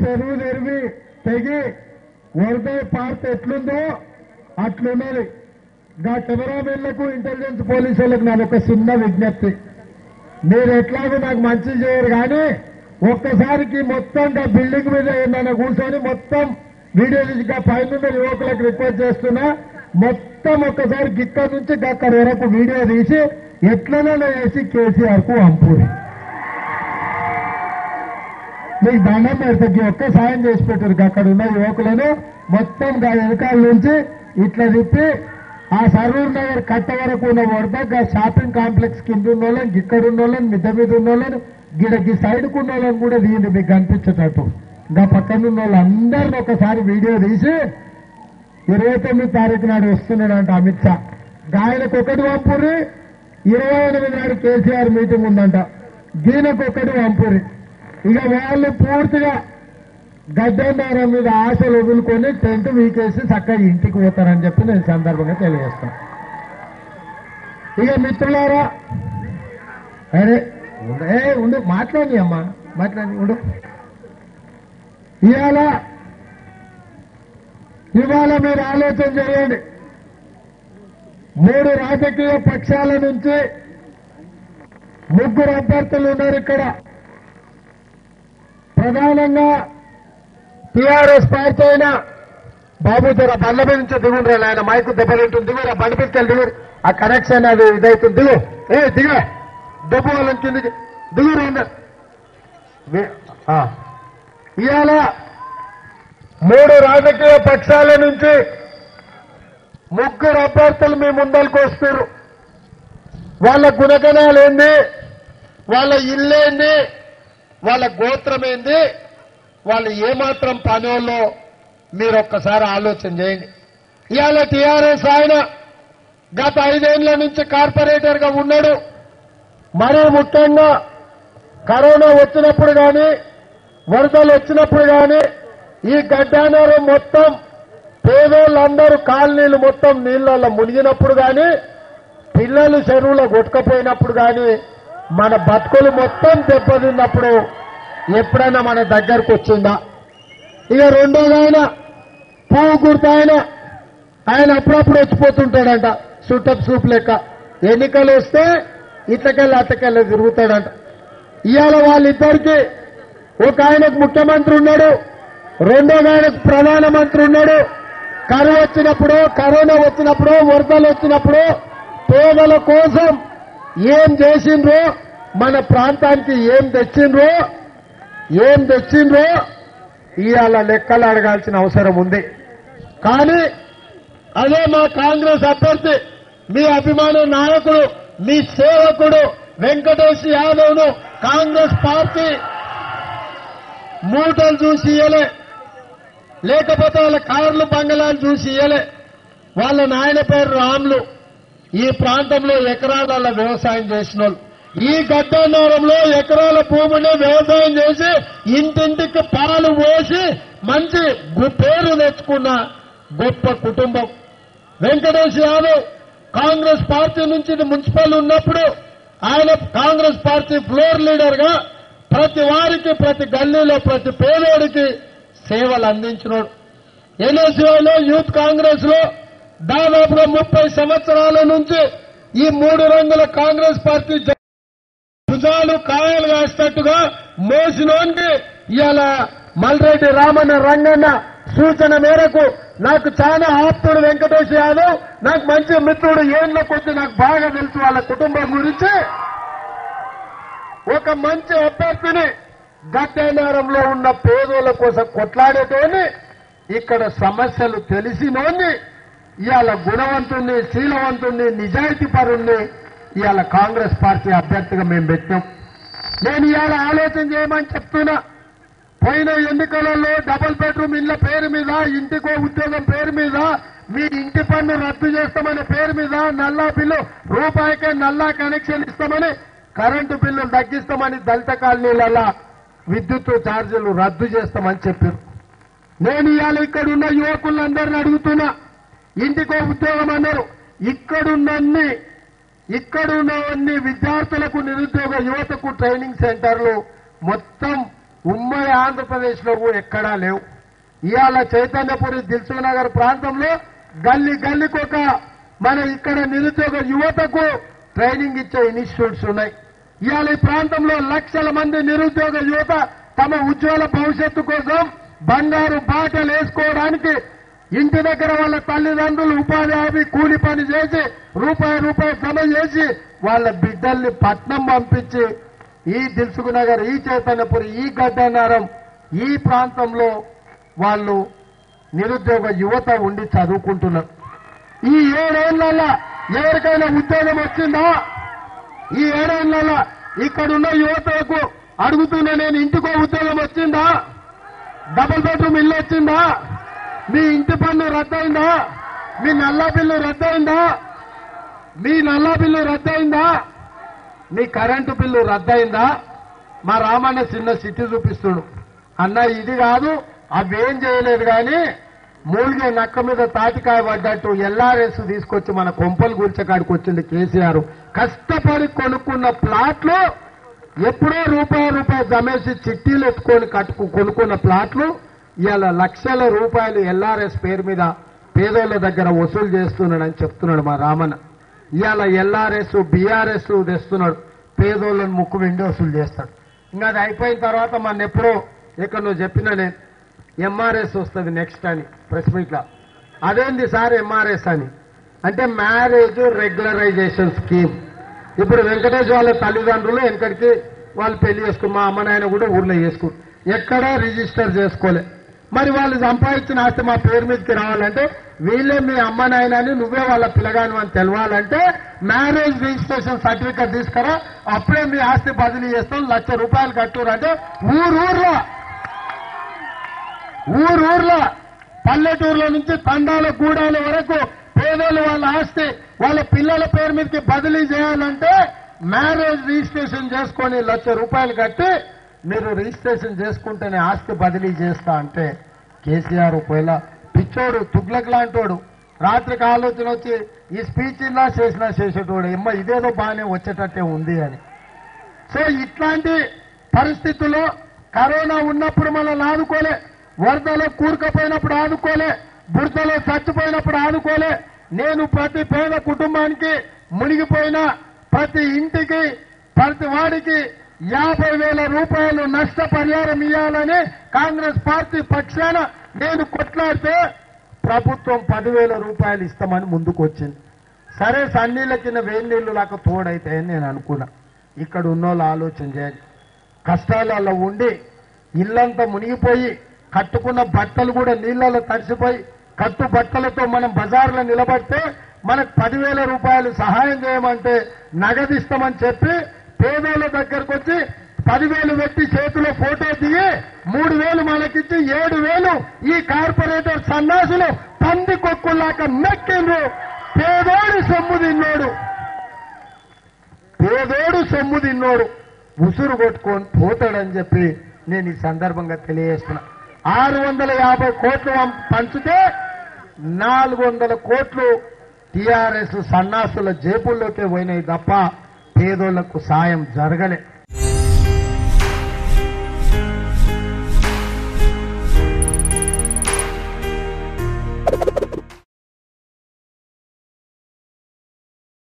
చెరువు తెరివి తెగి వరద పార్ట్ ఎట్లుందో అట్లున్నది గా కెమెరామెన్లకు ఇంటెలిజెన్స్ పోలీసు వాళ్ళకు నాకు ఒక చిన్న విజ్ఞప్తి మీరు ఎట్లాగో నాకు మంచి చేయరు కానీ ఒక్కసారికి మొత్తం గా బిల్డింగ్ మీద ఏమన్నా కూర్చొని మొత్తం వీడియో తీసి గా పైన యువకులకు రిక్వెస్ట్ చేస్తున్నా మొత్తం ఒక్కసారి గిక్క నుంచి గక్కడ వరకు వీడియో తీసి ఎట్లనో వేసి కేసీఆర్ కు పంపుడు మీకు దండం పెడతాకి ఒక్క సాయం చేసి పెట్టారు అక్కడ ఉన్న యువకులను మొత్తం గా వెనకాల నుంచి ఇట్లా తిప్పి ఆ సరూర్ నగర్ కట్ట వరకు ఉన్న వరద గా షాపింగ్ కాంప్లెక్స్ కింద ఉన్న వాళ్ళని ఇక్కడ ఉన్న వాళ్ళని మిద్ద మీద ఉన్న వాళ్ళని గిడకి సైడ్కు ఉన్న వాళ్ళని కూడా తీయండి మీకు కనిపించేటట్టు ఇంకా పక్కన ఉన్న వాళ్ళందరిని ఒకసారి వీడియో తీసి ఇరవై తొమ్మిది తారీఖు నాడు వస్తున్నాడంట అమిత్ షా గాయనకు ఒకటి పంపురి ఇరవై ఎనిమిది నాడు కేసీఆర్ మీటింగ్ ఉందంట దీనికి ఒకటి పంపురి ఇక వాళ్ళు పూర్తిగా గడ్డందారం మీద ఆశలు వదులుకొని టెంట్ వీకేసి చక్కగా ఇంటికి పోతారని చెప్పి నేను ఈ సందర్భంగా తెలియజేస్తాను ఇక మిత్రులారా అరే ఉండు, ఏ ఉండు మాట్లాడి అమ్మా మాట్లాడి ఉండు ఇవాళ ఇవాళ మీరు ఆలోచన చేయండి మూడు రాజకీయ పక్షాల నుంచి ముగ్గురు అభ్యర్థులు ఉన్నారు ఇక్కడ ప్రధానంగా టీఆర్ఎస్ పార్టీ అయినా బాబు జర బండ్ల మీద నుంచి దిగుండ్రా ఆయన మైకు దెబ్బతింటుంది దిగురా బండి పిక్కలు దిగురు ఆ కనెక్షన్ అది ఇదవుతుంది దిగు ఏ దిగ దెబ్బ వాళ్ళని కిందికి దిగురు అందరు వే- ఆ. ఇవాళ మూడు రాజకీయ పక్షాల నుంచి ముగ్గురు అభ్యర్థులు మీ ముందరకు వస్తారు వాళ్ళ గుణగణాలు ఏంది వాళ్ళ ఇల్లేంది వాళ్ళ గోత్రం ఏంది వాళ్ళు ఏమాత్రం పనోళ్ళో మీరు ఒక్కసారి ఆలోచన చేయండి ఇవాళ టీఆర్ఎస్ ఆయన గత ఐదేళ్ల నుంచి కార్పొరేటర్ గా ఉన్నాడు మరీ ముఖ్యంగా కరోనా వచ్చినప్పుడు కానీ వరదలు వచ్చినప్పుడు కానీ ఈ గడ్డానరు మొత్తం పేదోళ్ళందరూ కాలనీలు మొత్తం నీళ్ళల్లో మునిగినప్పుడు కానీ పిల్లలు చెరువులో కొట్టుకపోయినప్పుడు కానీ మన బతుకులు మొత్తం దెబ్బతిన్నప్పుడు ఎప్పుడైనా మన దగ్గరకు వచ్చిందా ఇక రెండోది ఆయన పువ్వు గుర్తు ఆయన ఆయన అప్పుడప్పుడు వచ్చిపోతుంటాడంట సుటప్ సూప్ లెక్క ఎన్నికలు వస్తే ఇట్లకెళ్ళి అట్లకెళ్ళి తిరుగుతాడంట ఇవాళ వాళ్ళిద్దరికి ఒక ఆయనకు ముఖ్యమంత్రి ఉన్నాడు రెండో ఆయనకు ప్రధానమంత్రి ఉన్నాడు కరువు వచ్చినప్పుడు కరోనా వచ్చినప్పుడు వరదలు వచ్చినప్పుడు పేదల కోసం ఏం చేసిండ్రో మన ప్రాంతానికి ఏం తెచ్చిండ్రో ఏం తెచ్చిండ్రో ఇవాళ లెక్కలు అడగాల్సిన అవసరం ఉంది కానీ అదే మా కాంగ్రెస్ అభ్యర్థి మీ అభిమాన నాయకుడు మీ సేవకుడు వెంకటేష్ యాదవ్ ను కాంగ్రెస్ పార్టీ మూటలు చూసి ఇయ్యలే లేకపోతే వాళ్ళ కార్లు బంగళాలు చూసి ఇయ్యలే వాళ్ళ నాయన పేరు రాములు ఈ ప్రాంతంలో ఎకరాల వ్యవసాయం చేసిన వాళ్ళు ఈ గడ్డన్నారంలో ఎకరాల భూమిని వ్యవసాయం చేసి ఇంటింటికి పాలు పోసి మంచి గు- పేరు తెచ్చుకున్న గొప్ప కుటుంబం వెంకటేష్ యాదవ్ కాంగ్రెస్ పార్టీ నుంచి ఇది మున్సిపల్ ఉన్నప్పుడు ఆయన కాంగ్రెస్ పార్టీ ఫ్లోర్ లీడర్ గా ప్రతి వారికి ప్రతి గల్లీలో ప్రతి పేదోడికి సేవలు అందించినోడు ఎన్ఎస్యూలో యూత్ కాంగ్రెస్ లో దాదాపుగా ముప్పై సంవత్సరాల నుంచి ఈ మూడు రంగుల కాంగ్రెస్ పార్టీ జె- భుజాలు కాయలు వేస్తట్టుగా మోసినోనికి ఇవాళ మల్రెడ్డి రామన్న రంగన్న సూచన మేరకు నాకు చాలా ఆప్తుడు వెంకటేష్ యాదవ్ నాకు మంచి మిత్రుడు ఏళ్ళ కొద్ది నాకు బాగా తెలుసు వాళ్ళ కుటుంబం గురించి ఒక మంచి అభ్యర్థిని గట్టేనారంలో ఉన్న పేదోళ్ళ కోసం కొట్లాడేటోని ఇక్కడ సమస్యలు తెలిసినోని ఇవాళ గుణవంతుణ్ణి శీలవంతుణ్ణి నిజాయితీ పరుణ్ణి ఇవాళ కాంగ్రెస్ పార్టీ అభ్యర్థిగా మేము పెట్టాం నేను ఇవాళ ఆలోచన చేయమని చెప్తున్నా పోయిన ఎన్నికలలో డబుల్ బెడ్రూమ్ ఇళ్ల పేరు మీద ఇంటికో ఉద్యోగం పేరు మీద మీ ఇంటి పన్ను రద్దు చేస్తామనే పేరు మీద నల్లా బిల్లు రూపాయికే నల్లా కనెక్షన్ ఇస్తామని కరెంటు బిల్లు తగ్గిస్తామని దళిత కాలనీలలో విద్యుత్ ఛార్జీలు రద్దు చేస్తామని చెప్పారు నేను ఇవాళ ఇక్కడున్న యువకులందరిని అడుగుతున్నా ఇంటికో ఉద్యోగం అన్నారు ఇక్కడున్నన్ని ఇక్కడున్నవన్నీ విద్యార్థులకు నిరుద్యోగ యువతకు ట్రైనింగ్ సెంటర్లు మొత్తం ఉమ్మడి ఆంధ్రప్రదేశ్ లో కూడా ఎక్కడా లేవు ఇవాళ చైతన్యపురి దిల్సుఖ్ నగర్ ప్రాంతంలో గల్లీ గల్లీకి ఒక మన ఇక్కడ నిరుద్యోగ యువతకు ట్రైనింగ్ ఇచ్చే ఇన్స్టిట్యూట్స్ ఉన్నాయి ఇవాళ ఈ ప్రాంతంలో లక్షల మంది నిరుద్యోగ యువత తమ ఉజ్వల భవిష్యత్తు కోసం బంగారు బాటలు వేసుకోవడానికి ఇంటి దగ్గర వాళ్ళ తల్లిదండ్రులు ఉపాధి హామీ కూలి పని చేసి రూపాయి రూపాయి జమ చేసి వాళ్ళ బిడ్డల్ని పట్నం పంపించి ఈ దిల్సుఖ్ నగర్ ఈ చైతన్యపురి ఈ గడ్డనారం ఈ ప్రాంతంలో వాళ్ళు నిరుద్యోగ యువత ఉండి చదువుకుంటున్నారు ఈ ఏడేళ్లలో ఎవరికైనా ఉద్యోగం వచ్చిందా ఈ ఏడేళ్లలో ఇక్కడున్న యువతకు అడుగుతున్నా నేను ఇంటికో ఉద్యోగం వచ్చిందా డబుల్ బెడ్రూమ్ ఇల్లు వచ్చిందా మీ ఇంటి పన్ను రద్దయిందా మీ నల్లా బిల్లు రద్దయిందా మీ నల్లా బిల్లు రద్దయిందా మీ కరెంటు బిల్లు రద్దయిందా మా రామన్న చిన్న సిటీ చూపిస్తుడు అన్న ఇది కాదు అవేం చేయలేదు కానీ మూలిగే నక్క మీద తాటికాయ పడ్డట్టు ఎల్ఆర్ఎస్ తీసుకొచ్చి మన కొంపలు గురిచకాడికి వచ్చింది కేసీఆర్ కష్టపడి కొనుక్కున్న ప్లాట్లు ఎప్పుడో రూపాయి రూపాయి జమేసి చిట్టీలు ఎత్తుకొని కట్టుకు కొనుక్కున్న ప్లాట్లు ఇవాళ లక్షల రూపాయలు ఎల్ఆర్ఎస్ పేరు మీద పేదోళ్ళ దగ్గర వసూలు చేస్తున్నాడని చెప్తున్నాడు మా రామన్న ఇవాళ ఎల్ఆర్ఎస్ బీఆర్ఎస్ తెస్తున్నాడు పేదోళ్ళని ముక్కు వెండి వసూలు చేస్తాడు ఇంకా అది అయిపోయిన తర్వాత మన ఎప్పుడో ఇక్కడ నువ్వు చెప్పిన నేను ఎంఆర్ఎస్ వస్తుంది నెక్స్ట్ అని ప్రెస్ మీట్లో అదేంది సార్ ఎంఆర్ఎస్ అని అంటే మ్యారేజ్ రెగ్యులరైజేషన్ స్కీమ్ ఇప్పుడు వెంకటేష్ వాళ్ళ తల్లిదండ్రులు వెనకడికి వాళ్ళు పెళ్లి చేసుకుని మా అమ్మ నాయన కూడా ఊర్లో చేసుకుని ఎక్కడా రిజిస్టర్ చేసుకోలే మరి వాళ్ళు సంపాదించిన ఆస్తి మా పేరు మీదకి రావాలంటే వీళ్ళే మీ అమ్మ నాయన అని నువ్వే వాళ్ళ పిల్లగాను అని తెలవాలంటే మ్యారేజ్ రిజిస్ట్రేషన్ సర్టిఫికేట్ తీసుకురా అప్పుడే మీ ఆస్తి బదిలీ చేస్తాం లక్ష రూపాయలు కట్టురు అంటే ఊరూర్లో ఊరూర్లో పల్లెటూరులో నుంచి తండాల గూడాల వరకు పేదలు వాళ్ళ ఆస్తి వాళ్ళ పిల్లల పేరు మీదకి బదిలీ చేయాలంటే మ్యారేజ్ రిజిస్ట్రేషన్ చేసుకొని లక్ష రూపాయలు కట్టి మీరు రిజిస్ట్రేషన్ చేసుకుంటేనే ఆస్తి బదిలీ చేస్తా అంటే కేసీఆర్ ఒకవేళ పిచ్చోడు తుగ్లక్ లాంటోడు రాత్రికి ఆలోచన వచ్చి ఈ స్పీచ్ ఇలా చేసినా చేసేటోడు ఎమ్మ ఇదేదో బాగానే వచ్చేటట్టే ఉంది అని సో ఇట్లాంటి పరిస్థితుల్లో కరోనా ఉన్నప్పుడు మనం ఆదుకోలే వరదలో కూరుకపోయినప్పుడు ఆదుకోలే బురదలో చచ్చిపోయినప్పుడు ఆదుకోలే నేను ప్రతి పేద కుటుంబానికి మునిగిపోయిన ప్రతి ఇంటికి ప్రతి వాడికి యాభై వేల రూపాయలు నష్టపరిహారం ఇవ్వాలని కాంగ్రెస్ పార్టీ పక్షాన నేను కొట్లాడితే ప్రభుత్వం పదివేల రూపాయలు ఇస్తామని ముందుకు వచ్చింది సరే సన్నీళ్ళ కింద వేడి నీళ్లు లాగా తోడైతాయని నేను అనుకున్నా ఇక్కడ ఉన్నోళ్ళు ఆలోచన చేయాలి కష్టాలలో ఉండి ఇల్లంతా మునిగిపోయి కట్టుకున్న బట్టలు కూడా నీళ్ళలో తడిసిపోయి కట్టు బట్టలతో మనం బజార్లో నిలబడితే మనకు పదివేల రూపాయలు సహాయం చేయమంటే నగదిస్తామని చెప్పి పేదోళ్ళ దగ్గరకు వచ్చి పదివేలు పెట్టి చేతిలో ఫోటో దిగి మూడు వేలు మనకిచ్చి ఏడు వేలు ఈ కార్పొరేటర్ సన్నాసులు పంది కొక్కులాక మెక్కిండ్రు పేదోడు సొమ్ము తిన్నోడు పేదోడు సొమ్ము తిన్నోడు ఉసురు కొట్టుకొని పోతాడని చెప్పి నేను ఈ సందర్భంగా తెలియజేస్తున్నా ఆరు వందల యాభై కోట్లు పం- పంచితే నాలుగు వందల కోట్లు టీఆర్ఎస్ సన్నాసుల జేబుల్లోకే పోయినాయి తప్ప పేదోళ్లకు సాయం జరగలే